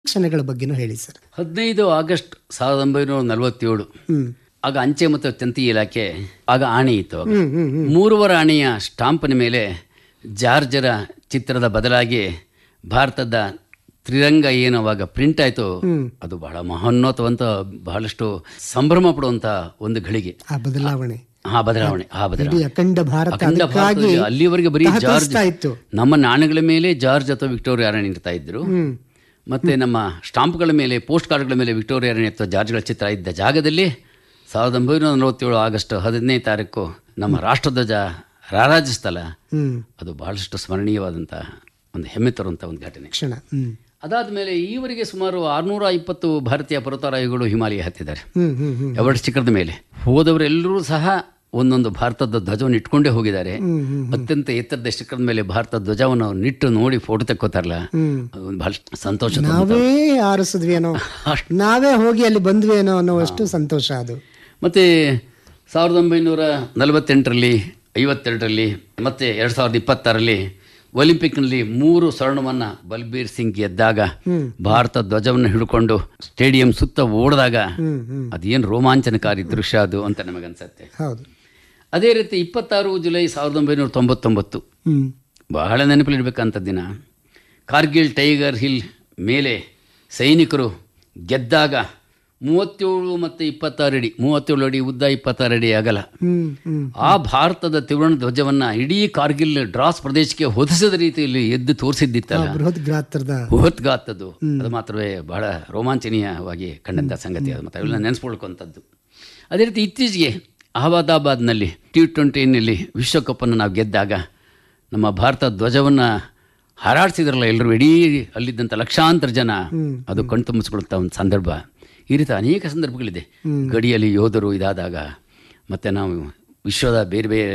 ಕ್ಷಣಗಳ ಬಗ್ಗೆನೂ ಹೇಳಿ ಸರ್ ಹದಿನೈದು ಆಗಸ್ಟ್ ಸಾವಿರದ ಒಂಬೈನೂರ ನಲವತ್ತೇಳು ಹ್ಮ್ ಆಗ ಅಂಚೆ ಮತ್ತು ತಂತಿ ಇಲಾಖೆ ಆಗ ಆಣೆ ಇತ್ತು ಆಗ. ಹ್ಮ್ ಹ್ಮ್ ಹ್ಮ್ ಮೂರುವರೆ ಆಣೆಯ ಸ್ಟಾಂಪಿನ ಮೇಲೆ ಜಾರ್ಜರ ಚಿತ್ರದ ಬದಲಾಗಿ ಭಾರತದ ತ್ರಿರಂಗ ಏನು ಅವಾಗ ಪ್ರಿಂಟ್ ಆಯಿತು ಅದು ಬಹಳ ಮಹೋನ್ನತವಂತ ಬಹಳಷ್ಟು ಸಂಭ್ರಮ ಪಡುವಂತ ಒಂದು ಘಳಿಗೆ ಆ ಬದಲಾವಣೆ ಆ ಬದಲಾವಣೆ ಆ ಇಡೀ ಬದಲಾವಣೆ ಅಖಂಡ ಭಾರತ ಅಖಂಡ ಅದಕ್ಕಾಗಿ ಭಾರತದಲ್ಲಿ ಅಲ್ಲಿವರೆಗೆ ಬರೀ ಜಾರ್ಜ್ ತಹತಹಿಸ್ತಾ ಇತ್ತು ನಮ್ಮ ನಾಣ್ಯಗಳ ಮೇಲೆ ಜಾರ್ಜ್ ಅಥವಾ ವಿಕ್ಟೋರಿಯಾ ರಾಣಿ ಇರ್ತಾ ಇದ್ರು ಹ್ಮ್ ಮತ್ತೆ ನಮ್ಮ ಸ್ಟಾಂಪ್ಗಳ ಮೇಲೆ ಪೋಸ್ಟ್ ಕಾರ್ಡ್ಗಳ ಮೇಲೆ ವಿಕ್ಟೋರಿಯಾ ರಾಣಿ ಅಥವಾ ಜಾರ್ಜ್ಗಳ ಚಿತ್ರ ಇದ್ದ ಜಾಗದಲ್ಲಿ ಸಾವಿರದ ಒಂಬೈನೂರ ನಲವತ್ತೇಳು ಆಗಸ್ಟ್ ಹದಿನೈದು ತಾರೀಕು ನಮ್ಮ ರಾಷ್ಟ್ರಧ್ವಜ ರಾರಾಜಿಸ್ತಲ್ಲ ಹ್ಮ್ ಅದು ಬಹಳಷ್ಟು ಸ್ಮರಣೀಯವಾದಂಥ ಒಂದು ಹೆಮ್ಮೆ ತರುವಂಥ ಒಂದು ಘಟನೆ ಕ್ಷಣ ಹ್ಮ್ ಅದಾದ ಮೇಲೆ ಈವರೆಗೆ ಸುಮಾರು ಆರುನೂರ ಇಪ್ಪತ್ತು ಭಾರತೀಯ ಪರ್ವತಾರೋಹಿಗಳು ಹಿಮಾಲಯ ಹತ್ತಿದ್ದಾರೆ ಹ್ಮ್ ಹ್ಮ್ ಹ್ಮ್ ಎವರೆಸ್ಟ್ ಶಿಖರದ ಮೇಲೆ ಹೋದವರೆಲ್ಲರೂ ಸಹ ಒಂದೊಂದು ಭಾರತದ ಧ್ವಜವನ್ನು ಇಟ್ಕೊಂಡೇ ಹೋಗಿದ್ದಾರೆ ಹ್ಮ್ ಹ್ಮ್ ಅತ್ಯಂತ ಎತ್ತರದ ಶಿಖರದ ಮೇಲೆ ಭಾರತದ ಧ್ವಜವನ್ನು ನಿಟ್ಟು ನೋಡಿ ಫೋಟೋ ತೆಕ್ಕೋತಾರಲ್ಲ ಹ್ಮ್ ಅದು ಒಂದು ಬಹಳ ಸಂತೋಷ ನಾವೇ ಆರಿಸಿದ್ವೇನೋ ನಾವೇ ಹೋಗಿ ಅಲ್ಲಿ ಬಂದ್ವೇನೋ ಅನ್ನೋವಷ್ಟು ಸಂತೋಷ ಅದು ಮತ್ತು ಸಾವಿರದ ಒಂಬೈನೂರ ನಲವತ್ತೆಂಟರಲ್ಲಿ ಐವತ್ತೆರಡರಲ್ಲಿ ಮತ್ತು ಎರಡು ಸಾವಿರದ ಇಪ್ಪತ್ತಾರಲ್ಲಿ ಒಲಿಂಪಿಕ್ನಲ್ಲಿ ಮೂರು ಸ್ವರ್ಣವನ್ನು ಬಲ್ಬೀರ್ ಸಿಂಗ್ ಗೆದ್ದಾಗ ಭಾರತ ಧ್ವಜವನ್ನು ಹಿಡ್ಕೊಂಡು ಸ್ಟೇಡಿಯಂ ಸುತ್ತ ಓಡಿದಾಗ ಹ್ಮ್ ಹ್ಮ್ ಅದೇನು ರೋಮಾಂಚನಕಾರಿ ದೃಶ್ಯ ಅದು ಅಂತ ನಮಗನ್ಸುತ್ತೆ ಹೌದು ಅದೇ ರೀತಿ ಇಪ್ಪತ್ತಾರು ಜುಲೈ ಸಾವಿರದ ಒಂಬೈನೂರ ತೊಂಬತ್ತೊಂಬತ್ತು ಹ್ಮ್ ಬಹಳ ನೆನಪಲ್ಲಿಡ್ಬೇಕಂತ ದಿನ ಕಾರ್ಗಿಲ್ ಟೈಗರ್ ಹಿಲ್ ಮೇಲೆ ಸೈನಿಕರು ಗೆದ್ದಾಗ ಮೂವತ್ತೇಳು ಮತ್ತು ಇಪ್ಪತ್ತಾರು ಅಡಿ ಮೂವತ್ತೇಳು ಅಡಿ ಉದ್ದ ಇಪ್ಪತ್ತಾರು ಅಡಿ ಅಗಲ ಹ್ಮ್ ಹ್ಮ್ ಆ ಭಾರತದ ತ್ರಿವರ್ಣ ಧ್ವಜವನ್ನು ಇಡೀ ಕಾರ್ಗಿಲ್ ಡ್ರಾಸ್ ಪ್ರದೇಶಕ್ಕೆ ಹೊದಿಸಿದ ರೀತಿಯಲ್ಲಿ ಎದ್ದು ತೋರಿಸಿದ್ದಿತ್ತಲ್ಲ ಬೃಹತ್ ಗಾತ್ರದ ಬೃಹತ್ಗಾತದ್ದು ಅದು ಮಾತ್ರವೇ ಬಹಳ ರೋಮಾಂಚನೀಯವಾಗಿ ಕಂಡಂಥ ಸಂಗತಿ ಅದು ಮತ್ತು ಅವೆಲ್ಲ ನೆನೆಸ್ಕೊಳ್ಕೊಂಥದ್ದು ಅದೇ ರೀತಿ ಇತ್ತೀಚೆಗೆ ಅಹಮದಾಬಾದ್ನಲ್ಲಿ ಟಿ ಟ್ವೆಂಟಿನಲ್ಲಿ ವಿಶ್ವಕಪ್ಪನ್ನು ನಾವು ಗೆದ್ದಾಗ ನಮ್ಮ ಭಾರತ ಧ್ವಜವನ್ನು ಹಾರಾಡಿಸಿದ್ರಲ್ಲ ಎಲ್ಲರೂ ಇಡೀ ಅಲ್ಲಿದ್ದಂಥ ಲಕ್ಷಾಂತರ ಜನ ಅದು ಕಣ್ತುಂಬಿಸ್ಕೊಳ್ಳುವಂಥ ಒಂದು ಸಂದರ್ಭ ಈ ರೀತಿ ಅನೇಕ ಸಂದರ್ಭಗಳಿದೆ ಗಡಿಯಲ್ಲಿ ಯೋಧರು ಇದಾದಾಗ ಮತ್ತು ನಾವು ವಿಶ್ವದ ಬೇರೆ ಬೇರೆ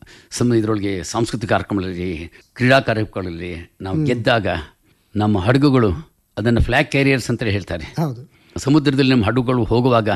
ಸಮ ಇದರೊಳಗೆ ಸಾಂಸ್ಕೃತಿಕ ಕಾರ್ಯಕ್ರಮಗಳಲ್ಲಿ ಕ್ರೀಡಾ ಕಾರ್ಯಕ್ರಮಗಳಲ್ಲಿ ನಾವು ಗೆದ್ದಾಗ ನಮ್ಮ ಹಡಗುಗಳು ಅದನ್ನು ಫ್ಲ್ಯಾಗ್ ಕ್ಯಾರಿಯರ್ಸ್ ಅಂತ ಹೇಳ್ತಾರೆ ಹೌದು ಸಮುದ್ರದಲ್ಲಿ ನಮ್ಮ ಹಡಗುಗಳು ಹೋಗುವಾಗ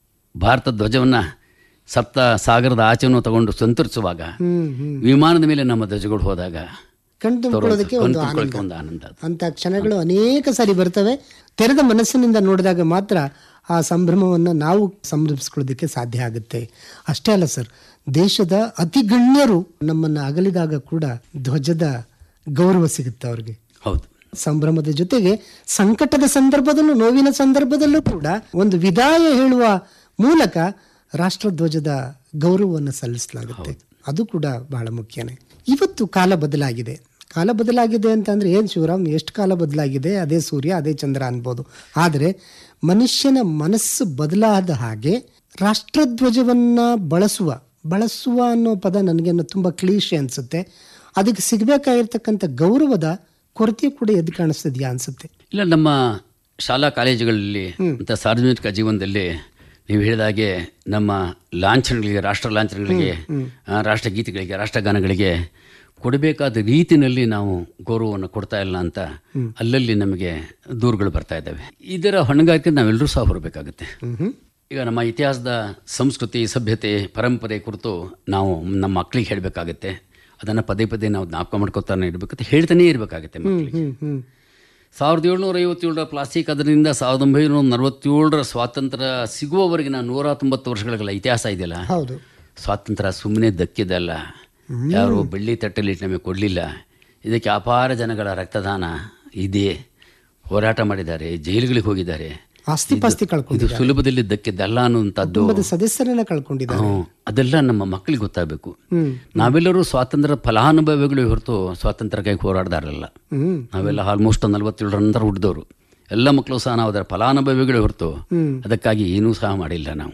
ಭಾರತ ಧ್ವಜವನ್ನು ಸಪ್ತ ಸಾಗರದ ಆಚೆನೂ ತಗೊಂಡು ಸಂತರಿಸುವಾಗ ಹ್ಮ್ ಹ್ಮ್ ವಿಮಾನದ ಮೇಲೆ ನಮ್ಮ ಧ್ವಜಗಳು ಹೋದಾಗ ಕಣ್ ತುಂಬಿಕೊಳ್ಳೋದಕ್ಕೆ ಒಂದು ಆನಂದ ಕಣ್ತುಕೊಳ್ಳೋಕೆ ಒಂದು ಆನಂದ ಅದು. ಅಂತ ಕ್ಷಣಗಳು ಅನೇಕ ಸಾರಿ ಬರ್ತವೆ ತೆರೆದ ಮನಸ್ಸಿನಿಂದ ನೋಡಿದಾಗ ಮಾತ್ರ ಆ ಸಂಭ್ರಮವನ್ನು ನಾವು ಸಂಭ್ರಮಿಸ್ಕೊಳ್ಳೋದಕ್ಕೆ ಸಾಧ್ಯ ಆಗುತ್ತೆ ಅಷ್ಟೇ ಅಲ್ಲ ಸರ್ ದೇಶದ ಅತಿ ಗಣ್ಯರು ನಮ್ಮನ್ನು ಅಗಲಿದಾಗ ಕೂಡ ಧ್ವಜದ ಗೌರವ ಸಿಗುತ್ತೆ ಅವ್ರಿಗೆ ಹೌದು ಸಂಭ್ರಮದ ಜೊತೆಗೆ ಸಂಕಟದ ಸಂದರ್ಭದಲ್ಲೂ ನೋವಿನ ಸಂದರ್ಭದಲ್ಲೂ ಕೂಡ ಒಂದು ವಿದಾಯ ಹೇಳುವ ಮೂಲಕ ರಾಷ್ಟ್ರಧ್ವಜದ ಗೌರವವನ್ನು ಸಲ್ಲಿಸಲಾಗುತ್ತೆ ಅದು ಕೂಡ ಬಹಳ ಮುಖ್ಯನೇ ಇವತ್ತು ಕಾಲ ಬದಲಾಗಿದೆ ಕಾಲ ಬದಲಾಗಿದೆ ಅಂತಂದ್ರೆ ಏನು ಶಿವರಾಮ್ ಎಷ್ಟು ಕಾಲ ಬದಲಾಗಿದೆ ಅದೇ ಸೂರ್ಯ ಅದೇ ಚಂದ್ರ ಅನ್ಬೋದು ಆದರೆ ಮನುಷ್ಯನ ಮನಸ್ಸು ಬದಲಾದ ಹಾಗೆ ರಾಷ್ಟ್ರಧ್ವಜವನ್ನ ಬಳಸುವ ಬಳಸುವ ಅನ್ನೋ ಪದ ನನಗೆ ತುಂಬ ಕ್ಲೀಶೆ ಅನ್ಸುತ್ತೆ ಅದಕ್ಕೆ ಸಿಗಬೇಕಾಗಿರ್ತಕ್ಕಂಥ ಗೌರವದ ಕೊರತೆ ಕೂಡ ಎದ್ದು ಕಾಣಿಸ್ತಿದ್ಯಾ ಅನ್ಸುತ್ತೆ ಇಲ್ಲ ನಮ್ಮ ಶಾಲಾ ಕಾಲೇಜುಗಳಲ್ಲಿ ಮತ್ತು ಸಾರ್ವಜನಿಕ ಜೀವನದಲ್ಲಿ ನೀವು ಹೇಳಿದಾಗೆ ನಮ್ಮ ಲಾಂಛನಗಳಿಗೆ ರಾಷ್ಟ್ರ ಲಾಂಛನಗಳಿಗೆ ಆ, ರಾಷ್ಟ್ರಗೀತೆಗಳಿಗೆ ರಾಷ್ಟ್ರಗಾನಗಳಿಗೆ ಕೊಡಬೇಕಾದ ರೀತಿಯಲ್ಲಿ ನಾವು ಗೌರವವನ್ನು ಕೊಡ್ತಾ ಇಲ್ಲ ಅಂತ ಅಲ್ಲಲ್ಲಿ ನಮಗೆ ದೂರುಗಳು ಬರ್ತಾ ಇದ್ದಾವೆ ಇದರ ಹೊಣೆಗಾರಿಕೆ ನಾವೆಲ್ಲರೂ ಸಹ ಹೊರಬೇಕಾಗುತ್ತೆ ಈಗ ನಮ್ಮ ಇತಿಹಾಸದ ಸಂಸ್ಕೃತಿ ಸಭ್ಯತೆ ಪರಂಪರೆ ಕುರಿತು ನಾವು ನಮ್ಮ ಮಕ್ಕಳಿಗೆ ಹೇಳಬೇಕಾಗತ್ತೆ ಅದನ್ನು ಪದೇ ಪದೇ ನಾವು ಜ್ಞಾಪಕ ಮಾಡ್ಕೊತಾನೆ ಇರಬೇಕಂತ ಹೇಳ್ತಾನೇ ಇರಬೇಕಾಗತ್ತೆ ಮಕ್ಕಳಿಗೆ ಹ್ಮ್ ಹ್ಮ್ ಸಾವಿರದ ಏಳ್ನೂರ ಐವತ್ತೇಳರ ಪ್ಲಾಸ್ಟಿಕ್ ಅದರಿಂದ ಸಾವಿರದ ಒಂಬೈನೂರ ನಲವತ್ತೇಳರ ಸ್ವಾತಂತ್ರ್ಯ ಸಿಗುವವರೆಗಿನ ನೂರ ತೊಂಬತ್ತು ವರ್ಷಗಳ ಇತಿಹಾಸ ಇದೆಯಲ್ಲ ಹೌದು ಸ್ವಾತಂತ್ರ್ಯ ಸುಮ್ಮನೆ ದಕ್ಕಿದಲ್ಲ ಯಾರು ಬೆಳ್ಳಿ ತಟ್ಟೆಲಿ ನಮಗೆ ಕೊಡಲಿಲ್ಲ ಇದಕ್ಕೆ ಅಪಾರ ಜನಗಳ ರಕ್ತದಾನ ಇದೆ ಹೋರಾಟ ಮಾಡಿದ್ದಾರೆ ಜೈಲುಗಳಿಗೆ ಹೋಗಿದ್ದಾರೆ ಆಸ್ತಿ ಪಾಸ್ತಿ ಕಳ್ಕೊಂಡು ಇದು ಸುಲಭದಲ್ಲಿ ದಕ್ಕಿದ್ದಲ್ಲ ಅನ್ನುವಂಥದ್ದು ಕುಟುಂಬದ ಸದಸ್ಯರನ್ನ ಕಳ್ಕೊಂಡಿದ್ದಾರೆ ಹ್ಮ್. ಅದೆಲ್ಲ ನಮ್ಮ ಮಕ್ಕಳಿಗೆ ಗೊತ್ತಾಗಬೇಕು ಹ್ಮ್ ನಾವೆಲ್ಲರೂ ಸ್ವಾತಂತ್ರ್ಯ ಫಲಾನುಭವಿಗಳು ಹೊರತು ಸ್ವಾತಂತ್ರ್ಯಕ್ಕಾಗಿ ಹೋರಾಡ್ದಾರಲ್ಲ ಹ್ಮ್ ನಾವೆಲ್ಲ ಆಲ್ಮೋಸ್ಟ್ ನಲವತ್ತೇಳರ ನಂತರ ಹುಟ್ಟಿದವರು ಎಲ್ಲ ಮಕ್ಕಳು ಸಹ ನಾವು ಅದರ ಫಲಾನುಭವಿಗಳೇ ಹೊರತು ಹ್ಮ್. ಅದಕ್ಕಾಗಿ ಏನೂ ಸಹ ಮಾಡಿಲ್ಲ ನಾವು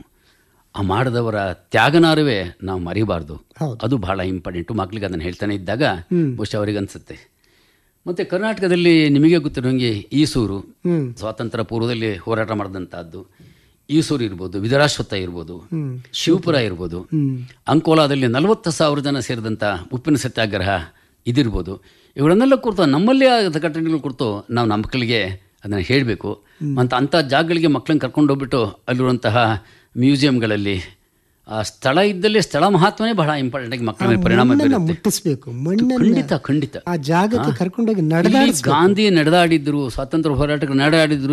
ಆ ಮಾಡಿದವರ ತ್ಯಾಗನಾರುವೆ ನಾವು ಮರಿಬಾರ್ದು ಹೌದು. ಅದು ಬಹಳ ಇಂಪಾರ್ಟೆಂಟು ಮಕ್ಕಳಿಗೆ ಅದನ್ನು ಹೇಳ್ತಾನೆ ಇದ್ದಾಗ ಬಹುಶಃ ಅವರಿಗೆ ಅನಿಸುತ್ತೆ ಮತ್ತು ಕರ್ನಾಟಕದಲ್ಲಿ ನಿಮಗೆ ಗೊತ್ತಿರೋಂಗೆ ಈಸೂರು ಹ್ಮ್ ಸ್ವಾತಂತ್ರ್ಯ ಪೂರ್ವದಲ್ಲಿ ಹೋರಾಟ ಮಾಡಿದಂಥದ್ದು ಈಸೂರು ಇರ್ಬೋದು ವಿದರಾಶ್ವತ್ಥ ಇರ್ಬೋದು ಹ್ಮ್ ಶಿವಪುರ ಇರ್ಬೋದು ಹ್ಮ್ ಅಂಕೋಲಾದಲ್ಲಿ ನಲವತ್ತು ಸಾವಿರ ಜನ ಸೇರಿದಂಥ ಉಪ್ಪಿನ ಸತ್ಯಾಗ್ರಹ ಇದಿರ್ಬೋದು ಇವುಗಳನ್ನೆಲ್ಲ ಕುರಿತು ನಮ್ಮಲ್ಲೇ ಆದ ಘಟನೆಗಳ ಕುರಿತು ನಾವು ನಮ್ಮ ಮಕ್ಕಳಿಗೆ ಅದನ್ನು ಹೇಳಬೇಕು ಮತ್ತು ಅಂಥ ಜಾಗಗಳಿಗೆ ಮಕ್ಕಳನ್ನ ಕರ್ಕೊಂಡು ಹೋಗ್ಬಿಟ್ಟು ಅಲ್ಲಿರುವಂತಹ ಮ್ಯೂಸಿಯಂಗಳಲ್ಲಿ ಆ ಸ್ಥಳ ಇದ್ದಲ್ಲಿ ಸ್ಥಳ ಮಹತ್ವನೇ ಬಹಳ ಇಂಪಾರ್ಟೆಂಟ್ ಆಗಿ ಮಕ್ಕಳ ಮೇಲೆ ಪರಿಣಾಮ ಮಣ್ಣನ್ನ ಬೀರುತ್ತೆ ಮುಟ್ಟಿಸ್ಬೇಕು ಮಣ್ಣನ್ನ ಖಂಡಿತ ಖಂಡಿತ ಆ ಜಾಗಕ್ಕೆ ಕರ್ಕೊಂಡೋಗಿ ಇಲ್ಲಿ ನಡೆದಾಡಿಸ್ಬೇಕು ಗಾಂಧಿ ನಡೆದಾಡಿದ್ರು ಸ್ವಾತಂತ್ರ್ಯ ಹೋರಾಟಕ್ಕೆ ನಡೆದಾಡಿದ್ರು